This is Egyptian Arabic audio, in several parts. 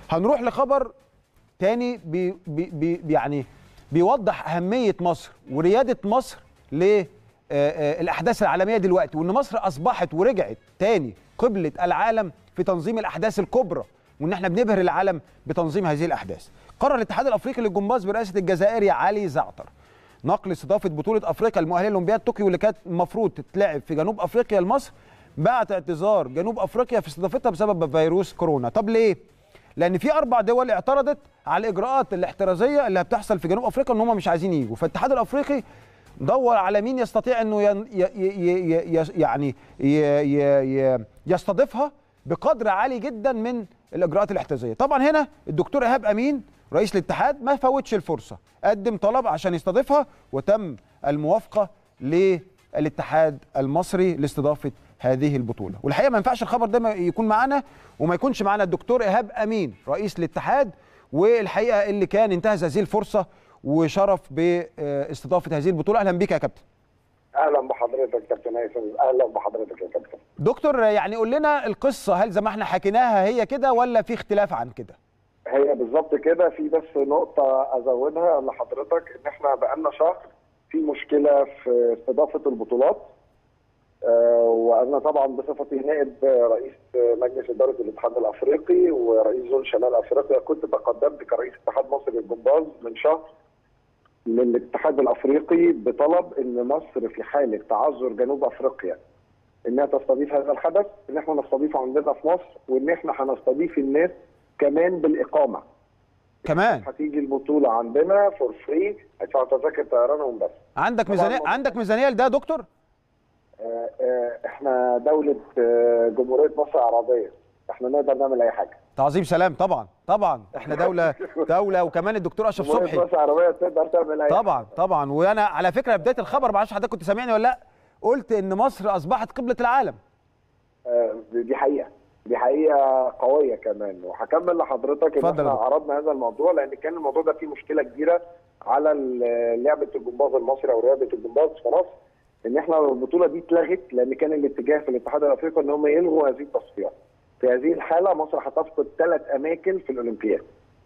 هنروح لخبر تاني بي بي بي يعني بيوضح اهميه مصر ورياده مصر للاحداث العالميه دلوقتي وان مصر اصبحت ورجعت تاني قبله العالم في تنظيم الاحداث الكبرى وان احنا بنبهر العالم بتنظيم هذه الاحداث. قرر الاتحاد الافريقي للجمباز برئاسه الجزائري علي زعتر نقل استضافه بطوله افريقيا المؤهله لاولمبياد طوكيو اللي كانت المفروض تتلعب في جنوب افريقيا لمصر بعد اعتذار جنوب افريقيا في استضافتها بسبب فيروس كورونا. طب ليه؟ لان في اربع دول اعترضت على الاجراءات الاحترازيه اللي بتحصل في جنوب افريقيا ان هم مش عايزين يجوا فالاتحاد الافريقي دور على مين يستطيع انه ين ي ي ي يعني ي يستضيفها بقدر عالي جدا من الاجراءات الاحترازيه طبعا هنا الدكتور ايهاب امين رئيس الاتحاد ما فوتش الفرصه قدم طلب عشان يستضيفها وتم الموافقه للاتحاد المصري لاستضافه هذه البطوله والحقيقه ما ينفعش الخبر ده يكون معانا وما يكونش معانا الدكتور ايهاب امين رئيس الاتحاد والحقيقه اللي كان انتهز هذه الفرصه وشرف باستضافه هذه البطوله اهلا بك يا كابتن اهلا بحضرتك كابتن هيثم اهلا بحضرتك يا كابتن دكتور يعني قول لنا القصه هل زي ما احنا حكيناها هي كده ولا في اختلاف عن كده هي بالظبط كده في بس نقطه ازودها لحضرتك ان احنا بقالنا شهر في مشكله في استضافه البطولات آه وانا طبعا بصفتي نائب رئيس مجلس اداره الاتحاد الافريقي ورئيس زون شمال افريقيا كنت تقدمت كرئيس اتحاد مصر للجمباز من شهر للاتحاد الافريقي بطلب ان مصر في حاله تعذر جنوب افريقيا انها تستضيف هذا الحدث ان احنا نستضيفه عندنا في مصر وان احنا هنستضيف الناس كمان بالاقامه كمان هتيجي البطوله عندنا فور فري هيدفعوا تذاكر طيرانهم بس عندك ميزانيه عندك ميزانيه لده يا دكتور؟ آه آه احنا دوله آه جمهوريه مصر العربيه احنا نقدر نعمل اي حاجه تعظيم سلام طبعا طبعا احنا دوله دوله وكمان الدكتور اشرف صبحي مصر العربيه تقدر تعمل اي طبعا طبعا وانا على فكره بدايه الخبر ما اعرفش حضرتك كنت سامعني ولا لا قلت ان مصر اصبحت قبله العالم آه دي حقيقه دي حقيقه قويه كمان وهكمل لحضرتك ان احنا عرضنا هذا الموضوع لان كان الموضوع ده فيه مشكله كبيره على لعبه الجمباز المصري او رياضه الجمباز في مصر ان احنا البطوله دي اتلغت لان كان الاتجاه في الاتحاد الافريقي ان هم يلغوا هذه التصفيات. في هذه الحاله مصر هتفقد ثلاث اماكن في الاولمبياد.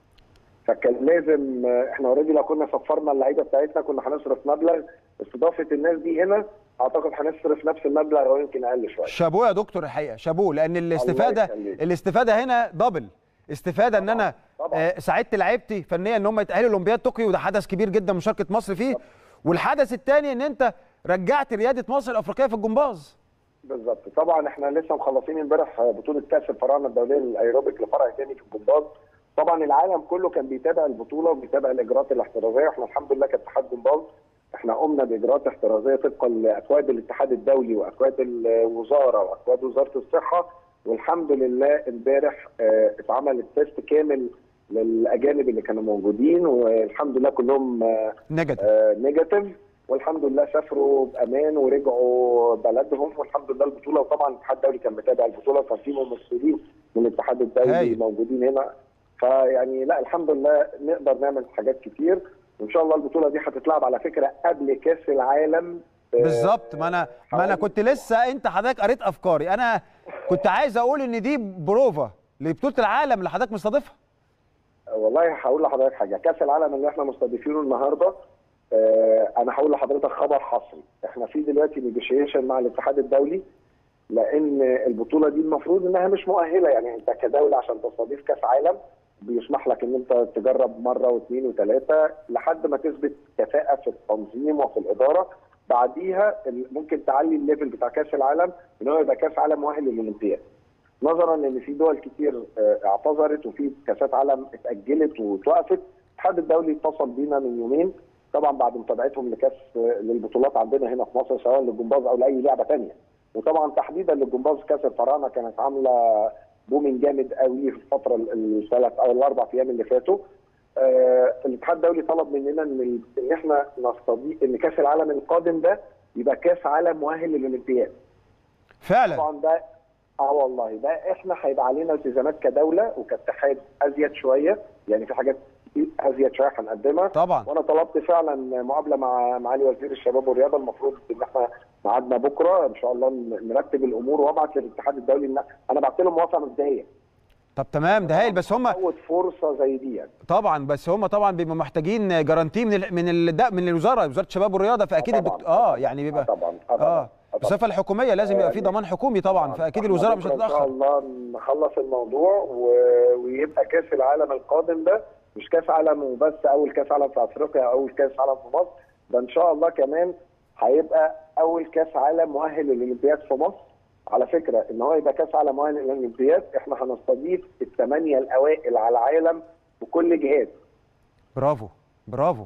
فكان لازم احنا اوريدي لو كنا سفرنا اللعيبه بتاعتنا كنا هنصرف مبلغ استضافه الناس دي هنا اعتقد هنصرف نفس المبلغ او يمكن اقل شويه. شابوه يا دكتور الحقيقه شابوه لان الاستفاده الاستفاده هنا دبل استفاده ان انا آه ساعدت لعيبتي فنيا ان هم يتاهلوا اولمبياد طوكيو وده حدث كبير جدا مشاركه مصر فيه والحدث الثاني ان انت رجعت رياده مصر الافريقيه في الجمباز بالظبط طبعا احنا لسه مخلصين امبارح بطوله كاس الفراعنه الدوليه للايروبيك لفرع ثاني في الجمباز طبعا العالم كله كان بيتابع البطوله وبيتابع الاجراءات الاحترازيه احنا الحمد لله كاتحاد جمباز احنا قمنا باجراءات احترازيه طبقا لاكواد الاتحاد الدولي واكواد الوزاره واكواد وزاره الصحه والحمد لله امبارح اه اتعمل التيست كامل للاجانب اللي كانوا موجودين والحمد لله كلهم اه نيجاتيف اه نيجاتيف والحمد لله سافروا بامان ورجعوا بلدهم والحمد لله البطوله وطبعا الاتحاد الدولي كان متابع البطوله كان في ممثلين من الاتحاد الدولي هاي. موجودين هنا فيعني لا الحمد لله نقدر نعمل حاجات كتير وان شاء الله البطوله دي هتتلعب على فكره قبل كاس العالم بالظبط ما انا ما انا كنت لسه انت حضرتك قريت افكاري انا كنت عايز اقول ان دي بروفا لبطوله العالم اللي حضرتك مستضيفها والله هقول لحضرتك حاجه كاس العالم اللي احنا مستضيفينه النهارده آه انا هقول لحضرتك خبر حصري احنا في دلوقتي نيجوشيشن مع الاتحاد الدولي لان البطوله دي المفروض انها مش مؤهله يعني انت كدوله عشان تستضيف كاس عالم بيسمح لك ان انت تجرب مره واثنين وثلاثه لحد ما تثبت كفاءه في التنظيم وفي الاداره بعديها ممكن تعلي الليفل بتاع كاس العالم ان هو يبقى كاس عالم مؤهل للاولمبياد. نظرا ان في دول كتير اعتذرت وفي كاسات عالم اتاجلت واتوقفت الاتحاد الدولي اتصل بينا من يومين طبعا بعد متابعتهم لكاس للبطولات عندنا هنا في مصر سواء للجمباز او لاي لعبه ثانيه وطبعا تحديدا للجمباز كاس الفراعنه كانت عامله بومين جامد قوي في الفتره الثلاث او الاربع ايام اللي فاتوا آه الاتحاد الدولي طلب مننا ان ان احنا نستضيف ان كاس العالم القادم ده يبقى كاس عالم مؤهل للاولمبياد فعلا طبعا ده اه والله ده احنا هيبقى علينا التزامات كدوله وكاتحاد ازيد شويه يعني في حاجات ازيد شويه هنقدمها طبعا وانا طلبت فعلا مقابله مع معالي وزير الشباب والرياضه المفروض ان احنا ميعادنا بكره ان شاء الله نرتب الامور وابعت للاتحاد الدولي ان انا بعت لهم موافقه مبدئيه طب تمام ده هايل بس هم فوت فرصه زي دي يعني طبعا بس هم طبعا بيبقوا محتاجين جارانتي من ال من ال ده من الوزاره وزاره الشباب والرياضه فاكيد طبعاً، الدكتور اه طبعاً، يعني بيبقى طبعا اه طبعا اه بصفه الحكوميه لازم يبقى في يعني- ضمان حكومي طبعا فاكيد الوزاره مش إحنا بكرة ان شاء هتتاخر الله نخلص الموضوع و... ويبقى كاس العالم القادم ده مش كاس عالم وبس اول كاس عالم في افريقيا او اول كاس عالم في مصر ده ان شاء الله كمان هيبقى اول كاس عالم مؤهل للاولمبياد في مصر على فكره ان هو يبقى كاس عالم مؤهل للاولمبياد احنا هنستضيف الثمانيه الاوائل على العالم بكل جهات برافو برافو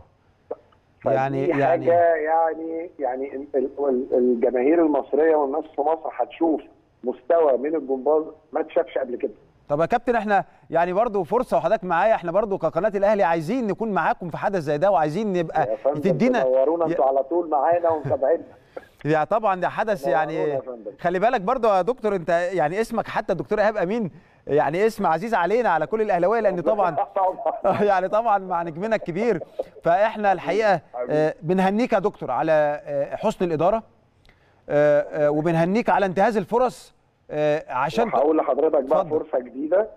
يعني فدي يعني حاجه يعني يعني ال- ال- الجماهير المصريه والناس في مصر هتشوف مستوى من الجمباز ما اتشافش قبل كده طب يا كابتن احنا يعني برضو فرصه وحضرتك معايا احنا برضو كقناه الاهلي عايزين نكون معاكم في حدث زي ده وعايزين نبقى يا فندم تدينا تنورونا يا- انتوا على طول معانا ومتابعينا يعني طبعا ده حدث نورونا يعني يا فندم. خلي بالك برضو يا دكتور انت يعني اسمك حتى الدكتور ايهاب امين يعني اسم عزيز علينا على كل الاهلاويه لان طبعا طبعا يعني طبعا مع نجمنا الكبير فاحنا الحقيقه آه، بنهنيك يا دكتور على آه، حسن الاداره آه، آه، وبنهنيك على انتهاز الفرص آه، عشان هقول لحضرتك بقى اتفضل. فرصه جديده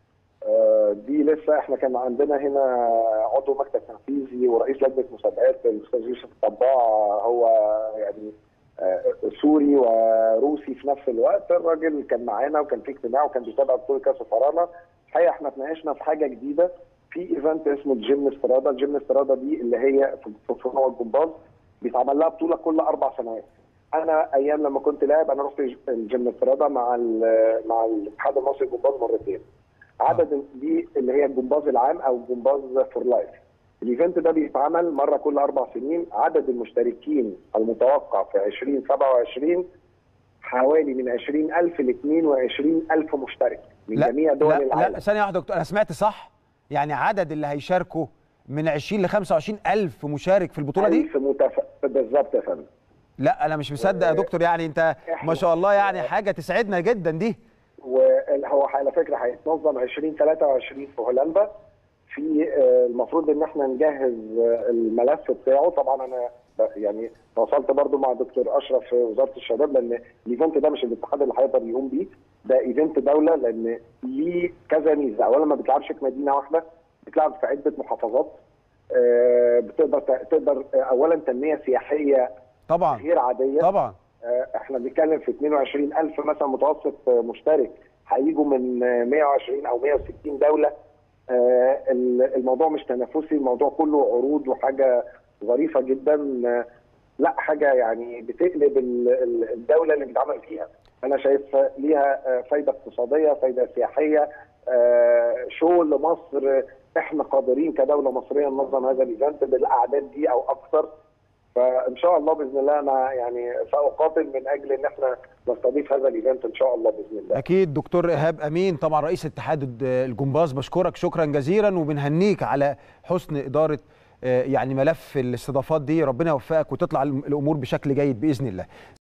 آه، دي لسه احنا كان عندنا هنا عضو مكتب تنفيذي ورئيس لجنه مسابقات الاستاذ يوسف الطباع هو يعني آه، سوري وروسي في نفس الوقت الراجل كان معانا وكان في اجتماع وكان بيتابع بطوله كاس الفراعنه الحقيقه احنا اتناقشنا في حاجه جديده في ايفنت اسمه جيم استرادا الجيم استرادا دي اللي هي في في فنون الجمباز بيتعمل لها بطوله كل اربع سنوات انا ايام لما كنت لاعب انا رحت الجيم استرادا مع ال- مع الاتحاد المصري للجمباز مرتين عدد دي اللي هي الجمباز العام او الجمباز فور لايف الايفنت ده بيتعمل مره كل اربع سنين عدد المشتركين المتوقع في 2027 حوالي من 20000 ل 22000 مشترك من لا جميع دول لا, العالم لا ثانيه واحده يا دكتور انا سمعت صح يعني عدد اللي هيشاركوا من 20 ل 25 الف مشارك في البطوله دي ألف متف... بالظبط يا فندم لا انا مش مصدق يا دكتور يعني انت ما شاء الله يعني حاجه تسعدنا جدا دي وهو على فكره هيتنظم 2023 في هولندا في آه، المفروض ان احنا نجهز آه، الملف بتاعه طبعا انا ب- يعني تواصلت برضو مع دكتور اشرف في وزاره الشباب لان الايفنت ده مش الاتحاد اللي هيقدر يقوم بيه ده ايفنت دوله لان ليه كذا ميزه اولا ما بتلعبش في مدينه واحده بتلعب في عده محافظات آه، بتقدر تقدر آه، اولا تنميه سياحيه طبعا غير عاديه طبعا آه، احنا بنتكلم في 22000 مثلا متوسط آه، مشترك هيجوا من آه، 120 او 160 دوله آه، ال- الموضوع مش تنافسي الموضوع كله عروض وحاجه ظريفه جدا آه، لا حاجه يعني بتقلب ال- ال- الدوله اللي بيتعمل فيها انا شايف ليها آه، فايده اقتصاديه فايده سياحيه آه، شو لمصر آه، احنا قادرين كدوله مصريه ننظم هذا الايفنت بالاعداد دي او اكثر فان شاء الله باذن الله انا يعني ساقاتل من اجل ان احنا نستضيف هذا الايفنت ان شاء الله باذن الله اكيد دكتور ايهاب امين طبعا رئيس اتحاد الجمباز بشكرك شكرا جزيلا وبنهنيك على حسن اداره آه، يعني ملف الاستضافات دي ربنا يوفقك وتطلع الامور بشكل جيد باذن الله